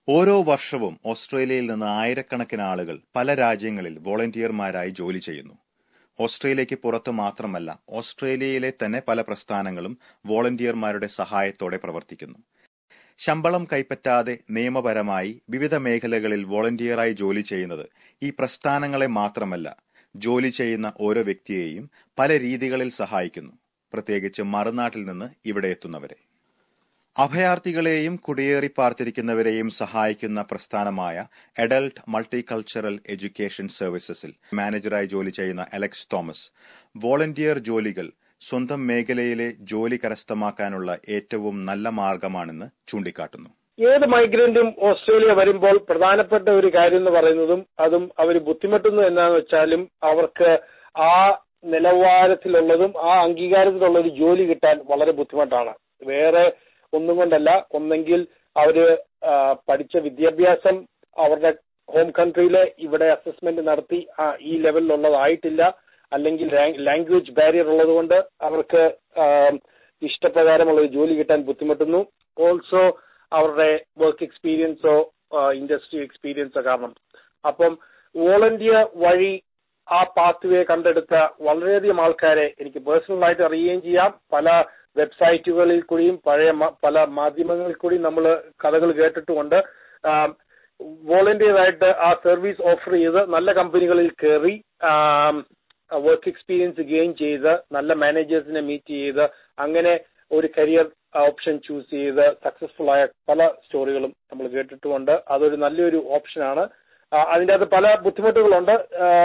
ഓരോ വർഷവും ഓസ്ട്രേലിയയിൽ നിന്ന് ആയിരക്കണക്കിന് ആളുകൾ പല രാജ്യങ്ങളിൽ വോളണ്ടിയർമാരായി ജോലി ചെയ്യുന്നു ഓസ്ട്രേലിയയ്ക്ക് പുറത്ത് മാത്രമല്ല ഓസ്ട്രേലിയയിലെ തന്നെ പല പ്രസ്ഥാനങ്ങളും വോളണ്ടിയർമാരുടെ സഹായത്തോടെ പ്രവർത്തിക്കുന്നു ശമ്പളം കൈപ്പറ്റാതെ നിയമപരമായി വിവിധ മേഖലകളിൽ വോളണ്ടിയറായി ജോലി ചെയ്യുന്നത് ഈ പ്രസ്ഥാനങ്ങളെ മാത്രമല്ല ജോലി ചെയ്യുന്ന ഓരോ വ്യക്തിയെയും പല രീതികളിൽ സഹായിക്കുന്നു പ്രത്യേകിച്ച് മറുനാട്ടിൽ നിന്ന് ഇവിടെ എത്തുന്നവരെ അഭയാർത്ഥികളെയും കുടിയേറി പാർത്തിരിക്കുന്നവരെയും സഹായിക്കുന്ന പ്രസ്ഥാനമായ അഡൽട്ട് മൾട്ടികൾച്ചറൽ എഡ്യൂക്കേഷൻ സർവീസസിൽ മാനേജറായി ജോലി ചെയ്യുന്ന അലക്സ് തോമസ് വോളണ്ടിയർ ജോലികൾ സ്വന്തം മേഖലയിലെ ജോലി കരസ്ഥമാക്കാനുള്ള ഏറ്റവും നല്ല മാർഗമാണെന്ന് ചൂണ്ടിക്കാട്ടുന്നു ഏത് മൈഗ്രന്റും ഓസ്ട്രേലിയ വരുമ്പോൾ പ്രധാനപ്പെട്ട ഒരു കാര്യം എന്ന് പറയുന്നതും അതും അവർ ബുദ്ധിമുട്ടുന്നു എന്നാന്ന് വെച്ചാലും അവർക്ക് ആ നിലവാരത്തിലുള്ളതും ആ അംഗീകാരത്തിലുള്ള ഒരു ജോലി കിട്ടാൻ വളരെ ബുദ്ധിമുട്ടാണ് വേറെ ഒന്നും കൊണ്ടല്ല ഒന്നെങ്കിൽ അവര് പഠിച്ച വിദ്യാഭ്യാസം അവരുടെ ഹോം കൺട്രിയിലെ ഇവിടെ അസസ്മെന്റ് നടത്തി ഈ ലെവലിലുള്ളതായിട്ടില്ല അല്ലെങ്കിൽ ലാംഗ്വേജ് ബാരിയർ ഉള്ളതുകൊണ്ട് അവർക്ക് ഇഷ്ടപ്രകാരമുള്ള ഒരു ജോലി കിട്ടാൻ ബുദ്ധിമുട്ടുന്നു ഓൾസോ അവരുടെ വർക്ക് എക്സ്പീരിയൻസോ ഇൻഡസ്ട്രി എക്സ്പീരിയൻസോ കാരണം അപ്പം വോളണ്ടിയർ വഴി ആ പാത്വേ കണ്ടെടുത്ത വളരെയധികം ആൾക്കാരെ എനിക്ക് പേഴ്സണലായിട്ട് അറിയുകയും ചെയ്യാം പല വെബ്സൈറ്റുകളിൽ കൂടിയും പഴയ പല മാധ്യമങ്ങളിൽ കൂടിയും നമ്മൾ കഥകൾ കേട്ടിട്ടുമുണ്ട് വോളണ്ടിയറായിട്ട് ആ സർവീസ് ഓഫർ ചെയ്ത് നല്ല കമ്പനികളിൽ കയറി വർക്ക് എക്സ്പീരിയൻസ് ഗെയിൻ ചെയ്ത് നല്ല മാനേജേഴ്സിനെ മീറ്റ് ചെയ്ത് അങ്ങനെ ഒരു കരിയർ ഓപ്ഷൻ ചൂസ് ചെയ്ത് സക്സസ്ഫുൾ ആയ പല സ്റ്റോറികളും നമ്മൾ കേട്ടിട്ടുമുണ്ട് അതൊരു നല്ലൊരു ഓപ്ഷനാണ് അതിൻ്റെ അകത്ത് പല ബുദ്ധിമുട്ടുകളുണ്ട്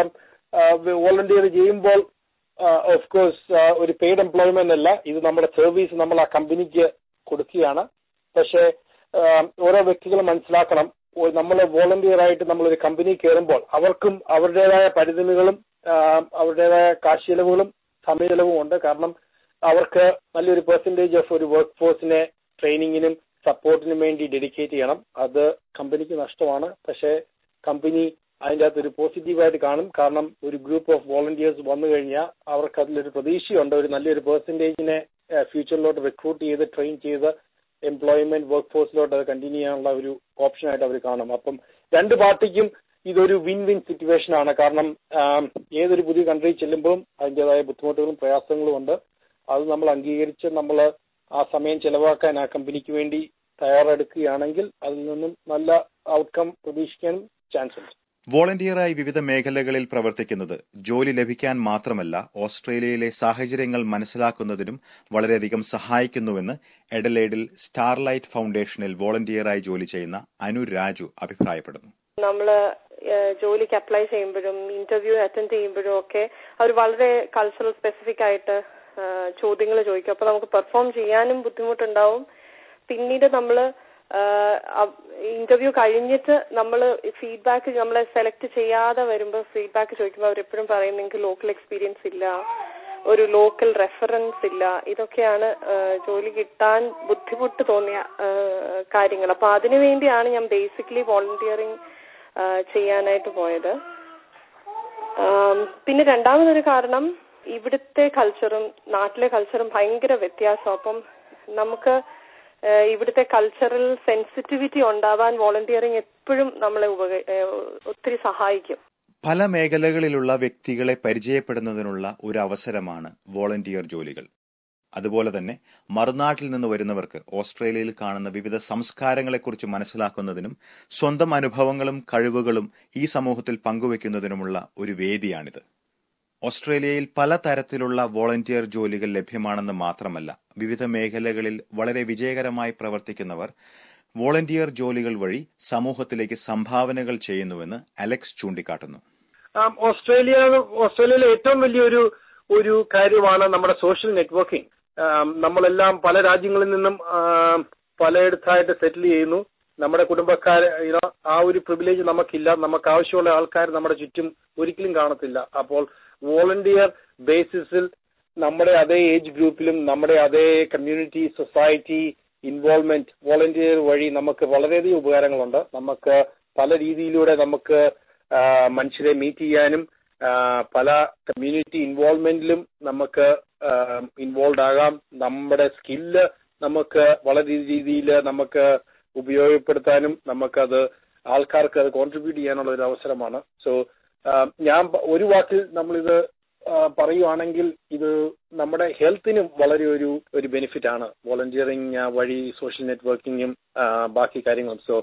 വോളണ്ടിയർ ചെയ്യുമ്പോൾ ഓഫ് കോഴ്സ് ഒരു പെയ്ഡ് എംപ്ലോയ്മെന്റ് അല്ല ഇത് നമ്മുടെ സർവീസ് നമ്മൾ ആ കമ്പനിക്ക് കൊടുക്കുകയാണ് പക്ഷേ ഓരോ വ്യക്തികളും മനസ്സിലാക്കണം നമ്മൾ വോളണ്ടിയർ ആയിട്ട് നമ്മളൊരു കമ്പനി കയറുമ്പോൾ അവർക്കും അവരുടേതായ പരിമിതികളും അവരുടേതായ കാശ് ചെലവുകളും സമയ ചെലവും ഉണ്ട് കാരണം അവർക്ക് നല്ലൊരു പെർസെൻറ്റേജ് ഓഫ് ഒരു വർക്ക് ഫോഴ്സിനെ ട്രെയിനിങ്ങിനും സപ്പോർട്ടിനും വേണ്ടി ഡെഡിക്കേറ്റ് ചെയ്യണം അത് കമ്പനിക്ക് നഷ്ടമാണ് പക്ഷേ കമ്പനി അതിൻ്റെ അകത്ത് ഒരു പോസിറ്റീവായിട്ട് കാണും കാരണം ഒരു ഗ്രൂപ്പ് ഓഫ് വോളണ്ടിയേഴ്സ് വന്നു കഴിഞ്ഞാൽ അവർക്ക് അതിലൊരു പ്രതീക്ഷയുണ്ട് ഒരു നല്ലൊരു പെർസെൻറ്റേജിനെ ഫ്യൂച്ചറിലോട്ട് റിക്രൂട്ട് ചെയ്ത് ട്രെയിൻ ചെയ്ത് എംപ്ലോയ്മെന്റ് വർക്ക് ഫോഴ്സിലോട്ട് അത് കണ്ടിന്യൂ ചെയ്യാനുള്ള ഒരു ഓപ്ഷനായിട്ട് അവർ കാണും അപ്പം രണ്ട് പാർട്ടിക്കും ഇതൊരു വിൻ വിൻ സിറ്റുവേഷൻ ആണ് കാരണം ഏതൊരു പുതിയ കൺട്രി ചെല്ലുമ്പോഴും അതിൻ്റെതായ ബുദ്ധിമുട്ടുകളും പ്രയാസങ്ങളും ഉണ്ട് അത് നമ്മൾ അംഗീകരിച്ച് നമ്മൾ ആ സമയം ചെലവാക്കാൻ ആ കമ്പനിക്ക് വേണ്ടി തയ്യാറെടുക്കുകയാണെങ്കിൽ അതിൽ നിന്നും നല്ല ഔട്ട്കം പ്രതീക്ഷിക്കാനും ചാൻസ് ഉണ്ട് വോളണ്ടിയറായി വിവിധ മേഖലകളിൽ പ്രവർത്തിക്കുന്നത് ജോലി ലഭിക്കാൻ മാത്രമല്ല ഓസ്ട്രേലിയയിലെ സാഹചര്യങ്ങൾ മനസ്സിലാക്കുന്നതിനും വളരെയധികം സഹായിക്കുന്നുവെന്ന് എഡലേഡിൽ സ്റ്റാർലൈറ്റ് ഫൗണ്ടേഷനിൽ വോളണ്ടിയറായി ജോലി ചെയ്യുന്ന അനു രാജു അഭിപ്രായപ്പെടുന്നു നമ്മള് ജോലിക്ക് അപ്ലൈ ചെയ്യുമ്പോഴും ഇന്റർവ്യൂ അറ്റൻഡ് ചെയ്യുമ്പോഴും ഒക്കെ അവർ വളരെ കൾച്ചറൽ സ്പെസിഫിക് ആയിട്ട് ചോദ്യങ്ങൾ ചോദിക്കും അപ്പൊ നമുക്ക് പെർഫോം ചെയ്യാനും ബുദ്ധിമുട്ടുണ്ടാവും പിന്നീട് നമ്മള് ഇന്റർവ്യൂ കഴിഞ്ഞിട്ട് നമ്മൾ ഫീഡ്ബാക്ക് നമ്മളെ സെലക്ട് ചെയ്യാതെ വരുമ്പോൾ ഫീഡ്ബാക്ക് ചോദിക്കുമ്പോൾ അവരെപ്പോഴും പറയും നിങ്ങൾക്ക് ലോക്കൽ എക്സ്പീരിയൻസ് ഇല്ല ഒരു ലോക്കൽ റെഫറൻസ് ഇല്ല ഇതൊക്കെയാണ് ജോലി കിട്ടാൻ ബുദ്ധിമുട്ട് തോന്നിയ കാര്യങ്ങൾ അപ്പൊ അതിനു വേണ്ടിയാണ് ഞാൻ ബേസിക്കലി വോളണ്ടിയറിങ് ചെയ്യാനായിട്ട് പോയത് പിന്നെ രണ്ടാമതൊരു കാരണം ഇവിടുത്തെ കൾച്ചറും നാട്ടിലെ കൾച്ചറും ഭയങ്കര വ്യത്യാസം അപ്പം നമുക്ക് ഇവിടുത്തെ കൾച്ചറൽ സെൻസിറ്റിവിറ്റി ഉണ്ടാവാൻ വോളണ്ടിയറിങ് എപ്പോഴും നമ്മളെ ഒത്തിരി സഹായിക്കും പല മേഖലകളിലുള്ള വ്യക്തികളെ പരിചയപ്പെടുന്നതിനുള്ള ഒരു അവസരമാണ് വോളണ്ടിയർ ജോലികൾ അതുപോലെ തന്നെ മറുനാട്ടിൽ നിന്ന് വരുന്നവർക്ക് ഓസ്ട്രേലിയയിൽ കാണുന്ന വിവിധ സംസ്കാരങ്ങളെക്കുറിച്ച് മനസ്സിലാക്കുന്നതിനും സ്വന്തം അനുഭവങ്ങളും കഴിവുകളും ഈ സമൂഹത്തിൽ പങ്കുവെക്കുന്നതിനുമുള്ള ഒരു വേദിയാണിത് ഓസ്ട്രേലിയയിൽ പല തരത്തിലുള്ള വോളണ്ടിയർ ജോലികൾ ലഭ്യമാണെന്ന് മാത്രമല്ല വിവിധ മേഖലകളിൽ വളരെ വിജയകരമായി പ്രവർത്തിക്കുന്നവർ വോളണ്ടിയർ ജോലികൾ വഴി സമൂഹത്തിലേക്ക് സംഭാവനകൾ ചെയ്യുന്നുവെന്ന് അലക്സ് ചൂണ്ടിക്കാട്ടുന്നു ഓസ്ട്രേലിയ ഓസ്ട്രേലിയയിലെ ഏറ്റവും വലിയൊരു ഒരു കാര്യമാണ് നമ്മുടെ സോഷ്യൽ നെറ്റ്വർക്കിംഗ് നമ്മളെല്ലാം പല രാജ്യങ്ങളിൽ നിന്നും പലയിടത്തായിട്ട് സെറ്റിൽ ചെയ്യുന്നു നമ്മുടെ കുടുംബക്കാർ ആ ഒരു പ്രിവിലേജ് നമുക്കില്ല നമുക്ക് ആവശ്യമുള്ള ആൾക്കാർ നമ്മുടെ ചുറ്റും ഒരിക്കലും കാണത്തില്ല അപ്പോൾ വോളണ്ടിയർ ബേസിസിൽ നമ്മുടെ അതേ ഏജ് ഗ്രൂപ്പിലും നമ്മുടെ അതേ കമ്മ്യൂണിറ്റി സൊസൈറ്റി ഇൻവോൾവ്മെന്റ് വോളണ്ടിയർ വഴി നമുക്ക് വളരെയധികം ഉപകാരങ്ങളുണ്ട് നമുക്ക് പല രീതിയിലൂടെ നമുക്ക് മനുഷ്യരെ മീറ്റ് ചെയ്യാനും പല കമ്മ്യൂണിറ്റി ഇൻവോൾവ്മെന്റിലും നമുക്ക് ഇൻവോൾവ് ആകാം നമ്മുടെ സ്കില്ല് നമുക്ക് വളരെ രീതിയിൽ നമുക്ക് ഉപയോഗപ്പെടുത്താനും നമുക്കത് ആൾക്കാർക്ക് അത് കോൺട്രിബ്യൂട്ട് ചെയ്യാനുള്ള ഒരു അവസരമാണ് സോ ഞാൻ പ- ഒരു വാക്കിൽ നമ്മളിത് ആ, പറയുവാണെങ്കിൽ ഇത് നമ്മുടെ ഹെൽത്തിനും വളരെ ഒരു ഒരു ബെനിഫിറ്റ് ആണ് വോളണ്ടിയറിങ് വഴി സോഷ്യൽ നെറ്റ്വർക്കിങ്ങും ബാക്കി കാര്യങ്ങളും സോ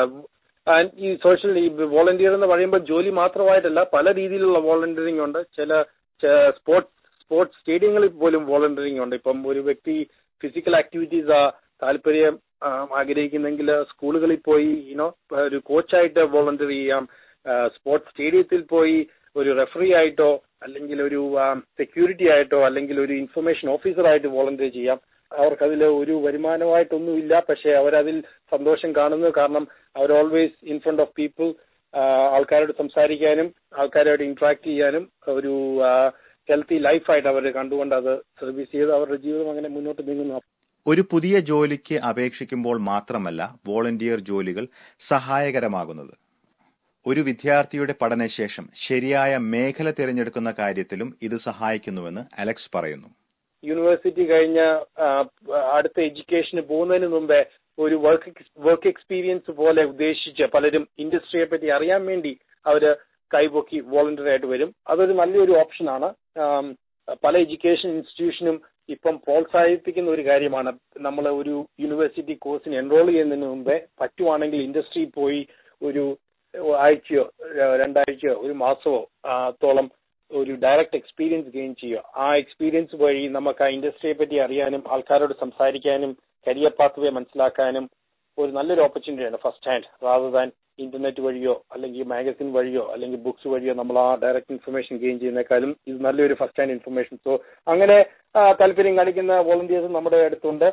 ഈ സോഷ്യൽ ഈ വോളണ്ടിയർ എന്ന് പറയുമ്പോൾ ജോലി മാത്രമായിട്ടല്ല പല രീതിയിലുള്ള വോളണ്ടിയറിംഗ് ഉണ്ട് ചില സ്പോർട്സ് സ്പോർട്സ് സ്റ്റേഡിയങ്ങളിൽ പോലും വോളണ്ടിയറിംഗ് ഉണ്ട് ഇപ്പം ഒരു വ്യക്തി ഫിസിക്കൽ ആക്ടിവിറ്റീസ് താല്പര്യം ആ, ആഗ്രഹിക്കുന്നെങ്കിൽ സ്കൂളുകളിൽ പോയി യുനോ ഒരു കോച്ചായിട്ട് വോളണ്ടിയർ ചെയ്യാം സ്പോർട്സ് സ്റ്റേഡിയത്തിൽ പോയി ഒരു റെഫറി ആയിട്ടോ അല്ലെങ്കിൽ ഒരു സെക്യൂരിറ്റി ആയിട്ടോ അല്ലെങ്കിൽ ഒരു ഇൻഫർമേഷൻ ഓഫീസറായിട്ട് വോളണ്ടിയർ ചെയ്യാം അവർക്കതിൽ ഒരു വരുമാനമായിട്ടൊന്നുമില്ല പക്ഷെ അവരതിൽ സന്തോഷം കാണുന്നു കാരണം അവർ always in front of people ആൾക്കാരോട് സംസാരിക്കാനും ആൾക്കാരോട് ഇന്ററാക്ട് ചെയ്യാനും ഒരു ഹെൽത്തി ലൈഫായിട്ട് അവർ കണ്ടുകൊണ്ട് അത് സർവീസ് ചെയ്ത് അവരുടെ ജീവിതം അങ്ങനെ മുന്നോട്ട് നീങ്ങുന്നു ഒരു പുതിയ ജോലിക്ക് അപേക്ഷിക്കുമ്പോൾ മാത്രമല്ല വോളണ്ടിയർ ജോലികൾ സഹായകരമാകുന്നത് ഒരു വിദ്യാർത്ഥിയുടെ പഠനശേഷം ശരിയായ മേഖല തിരഞ്ഞെടുക്കുന്ന കാര്യത്തിലും ഇത് സഹായിക്കുന്നുവെന്ന് അലക്സ് പറയുന്നു യൂണിവേഴ്സിറ്റി കഴിഞ്ഞ ആ, അടുത്ത എഡ്യൂക്കേഷന് പോകുന്നതിന് മുമ്പേ ഒരു വർക്ക് വർക്ക് എക്സ്പീരിയൻസ് പോലെ ഉദ്ദേശിച്ച് പലരും ഇൻഡസ്ട്രിയെ പറ്റി അറിയാൻ വേണ്ടി അവര് കൈപൊക്കി വോളണ്ടിയർ ആയിട്ട് വരും അതൊരു നല്ലൊരു ഓപ്ഷനാണ് ആം, പല എഡ്യൂക്കേഷൻ ഇൻസ്റ്റിറ്റ്യൂഷനും ഇപ്പം പ്രോത്സാഹിപ്പിക്കുന്ന ഒരു കാര്യമാണ് നമ്മൾ ഒരു യൂണിവേഴ്സിറ്റി കോഴ്സിന് എൻറോൾ ചെയ്യുന്നതിന് മുമ്പേ പറ്റുവാണെങ്കിൽ ഇൻഡസ്ട്രിയിൽ പോയി ഒരു ആഴ്ചയോ ര- രണ്ടാഴ്ചയോ ഒരു മാസമോ ആ, ത്തോളം ഒരു ഡയറക്റ്റ് എക്സ്പീരിയൻസ് ഗെയിൻ ചെയ്യുക ആ എക്സ്പീരിയൻസ് വഴി നമുക്ക് ആ ഇൻഡസ്ട്രിയെ പറ്റി അറിയാനും ആൾക്കാരോട് സംസാരിക്കാനും കരിയർ പാത്ത് വേ മനസ്സിലാക്കാനും ഒരു നല്ലൊരു ഓപ്പർച്യൂണിറ്റിയാണ് first hand rather than internet വഴിയോ അല്ലെങ്കിൽ മാഗസിൻ വഴിയോ അല്ലെങ്കിൽ ബുക്സ് വഴിയോ നമ്മൾ ആ ഡയറക്റ്റ് ഇൻഫർമേഷൻ ഗെയിൻ ചെയ്യുന്നേക്കാളും ഇത് നല്ലൊരു ഫസ്റ്റ് ഹാൻഡ് ഇൻഫർമേഷൻ സോ അങ്ങനെ ആ, താല്പര്യം കാണിക്കുന്ന വോളണ്ടിയേഴ്സ് നമ്മുടെ അടുത്തുണ്ട്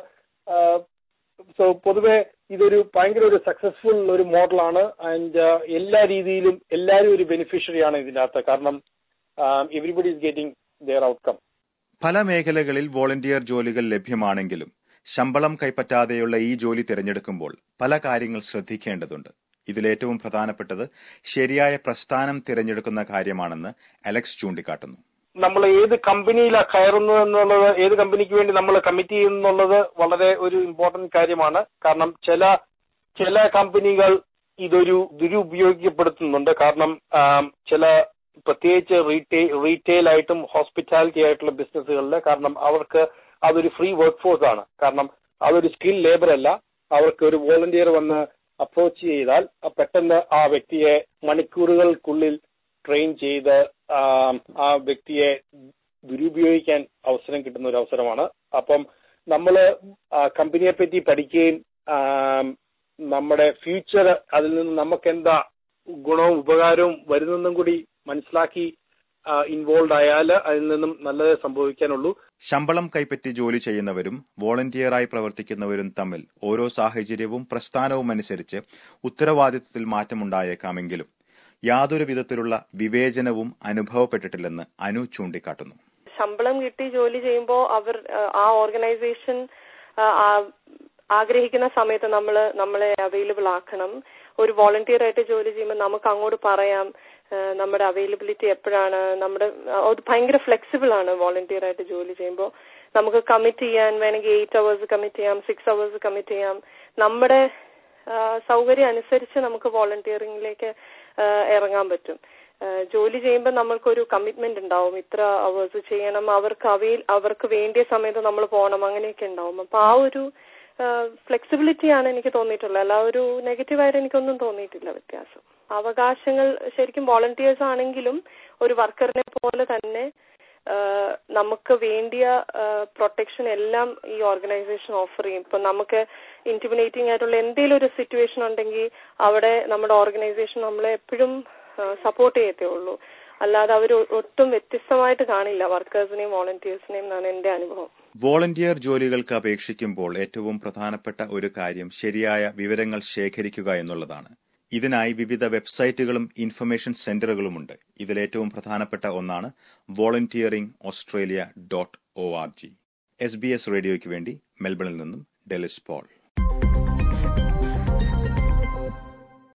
സോ പൊതുവെ ഇതൊരു ഭയങ്കര ഒരു സക്സസ്ഫുൾ ഒരു മോഡലാണ് ആൻഡ് എല്ലാ രീതിയിലും എല്ലാവരും ഒരു ബെനിഫിഷ്യറി ആണ് ഇതിനകത്ത് കാരണം everybody is getting their outcome പല മേഖലകളിൽ വോളണ്ടിയർ ജോലികൾ ലഭ്യമാണെങ്കിലും ശമ്പളം കൈപ്പറ്റാതെയുള്ള ഈ ജോലി തിരഞ്ഞെടുക്കുമ്പോൾ പല കാര്യങ്ങൾ ശ്രദ്ധിക്കേണ്ടതുണ്ട് ഇതിലേറ്റവും പ്രധാനപ്പെട്ടത് ശരിയായ പ്രസ്ഥാനം തിരഞ്ഞെടുക്കുന്ന കാര്യമാണെന്ന് അലക്സ് ചൂണ്ടിക്കാട്ടുന്നു നമ്മൾ ഏത് കമ്പനിയിലാണ് കയറുന്നത് എന്നുള്ളത് ഏത് കമ്പനിക്ക് വേണ്ടി നമ്മൾ കമ്മിറ്റ് ചെയ്യുന്നുള്ളത് വളരെ ഒരു ഇമ്പോർട്ടന്റ് കാര്യമാണ് കാരണം ചില ചില കമ്പനികൾ ഇതൊരു ദുരുപയോഗിക്കപ്പെടുത്തുന്നുണ്ട് കാരണം ആം, ചില പ്രത്യേകിച്ച് റീറ്റെയിൽ റീറ്റെയിൽ ആയിട്ടും ഹോസ്പിറ്റാലിറ്റി ആയിട്ടുള്ള ബിസിനസ്സുകളിൽ കാരണം അവർക്ക് അതൊരു ഫ്രീ വർക്ക് ഫോഴ്സ് ആണ് കാരണം അതൊരു സ്കിൽ ലേബർ അല്ല അവർക്ക് ഒരു വോളണ്ടിയർ വന്ന് അപ്രോച്ച് ചെയ്താൽ ആ പെട്ടെന്ന് ആ വ്യക്തിയെ മണിക്കൂറുകൾക്കുള്ളിൽ ട്രെയിൻ ചെയ്ത് ആം, ആ വ്യക്തിയെ ദുരുപയോഗിക്കാൻ അവസരം കിട്ടുന്ന ഒരു അവസരമാണ് അപ്പം നമ്മൾ കമ്പനിയെ പറ്റി പഠിക്കുകയും ആം, നമ്മുടെ ഫ്യൂച്ചർ അതിൽ നിന്ന് നമുക്ക് എന്താ ഗുണവും ഉപകാരവും വരുന്നെന്നും കൂടി മനസ്സിലാക്കി ഇൻവോൾവ് ആയാൽ അതിൽ നിന്നും നല്ലതേ സംഭവിക്കാനുള്ളൂ ശമ്പളം കൈപ്പറ്റി ജോലി ചെയ്യുന്നവരും വോളണ്ടിയറായി പ്രവർത്തിക്കുന്നവരും തമ്മിൽ ഓരോ സാഹചര്യവും പ്രസ്ഥാനവും അനുസരിച്ച് ഉത്തരവാദിത്തത്തിൽ മാറ്റമുണ്ടായേക്കാമെങ്കിലും യാതൊരു വിധത്തിലുള്ള വിവേചനവും അനുഭവപ്പെട്ടിട്ടില്ലെന്ന് അനു ചൂണ്ടിക്കാട്ടുന്നു ശമ്പളം കിട്ടി ജോലി ചെയ്യുമ്പോൾ അവർ ആ, ആ ഓർഗനൈസേഷൻ ആ, ആ, ആഗ്രഹിക്കുന്ന സമയത്ത് നമ്മൾ നമ്മളെ അവൈലബിൾ ആക്കണം ഒരു വോളണ്ടിയർ ആയിട്ട് ജോലി ചെയ്യുമ്പോൾ നമുക്ക് അങ്ങോട്ട് പറയാം ആ, നമ്മുടെ അവൈലബിലിറ്റി എപ്പോഴാണ് നമ്മുടെ ആ, അത് ഭയങ്കര ഫ്ലെക്സിബിൾ ആണ് വോളണ്ടിയർ ആയിട്ട് ജോലി ചെയ്യുമ്പോൾ നമുക്ക് കമ്മിറ്റ് ചെയ്യാൻ വേണമെങ്കിൽ എയ്റ്റ് അവേഴ്സ് കമ്മിറ്റ് ചെയ്യാം സിക്സ് അവേഴ്സ് കമ്മിറ്റ് ചെയ്യാം നമ്മുടെ ആ, സൗകര്യം അനുസരിച്ച് നമുക്ക് വോളണ്ടിയറിംഗിലേക്ക് ഇറങ്ങാൻ പറ്റും ആ, ജോലി ചെയ്യുമ്പോൾ നമ്മൾക്കൊരു കമ്മിറ്റ്മെന്റ് ഉണ്ടാവും ഇത്ര അവേഴ്സ് ചെയ്യണം അവർക്ക് അവയിൽ അവർക്ക് വേണ്ടിയ സമയത്ത് നമ്മൾ പോകണം അങ്ങനെയൊക്കെ ഉണ്ടാവും അപ്പൊ ആ ഒരു ഫ്ലെക്സിബിലിറ്റി ആണ് എനിക്ക് തോന്നിയിട്ടുള്ളത് അല്ല ഒരു നെഗറ്റീവായിട്ട് എനിക്കൊന്നും തോന്നിയിട്ടില്ല വ്യത്യാസം അവകാശങ്ങൾ ശരിക്കും വോളണ്ടിയേഴ്സ് ആണെങ്കിലും ഒരു വർക്കറിനെ പോലെ തന്നെ ആ, നമുക്ക് വേണ്ടിയ പ്രൊട്ടക്ഷൻ എല്ലാം ഈ ഓർഗനൈസേഷൻ ഓഫർ ചെയ്യും ഇപ്പൊ നമുക്ക് ഇന്റിമിനേറ്റിംഗ് ആയിട്ടുള്ള എന്തെങ്കിലും ഒരു സിറ്റുവേഷൻ ഉണ്ടെങ്കിൽ അവിടെ നമ്മുടെ ഓർഗനൈസേഷൻ നമ്മളെ എപ്പോഴും സപ്പോർട്ട് ചെയ്യത്തേ ഉള്ളൂ അല്ലാതെ അവർ ഒട്ടും വ്യത്യസ്തമായിട്ട് കാണില്ല വർക്കേഴ്സിനെയും വോളണ്ടിയേഴ്സിനെയും എന്നാണ് എന്റെ അനുഭവം വോളണ്ടിയർ ജോലികൾക്ക് അപേക്ഷിക്കുമ്പോൾ ഏറ്റവും പ്രധാനപ്പെട്ട ഒരു കാര്യം ശരിയായ വിവരങ്ങൾ ശേഖരിക്കുക എന്നുള്ളതാണ് ഇതിനായി വിവിധ വെബ്സൈറ്റുകളും ഇൻഫർമേഷൻ സെന്ററുകളുമുണ്ട് ഇതിലേറ്റവും പ്രധാനപ്പെട്ട ഒന്നാണ് volunteering Australia dot O R G S B S റേഡിയോയ്ക്ക് വേണ്ടി മെൽബണിൽ നിന്നും ഡെലിസ് പോൾ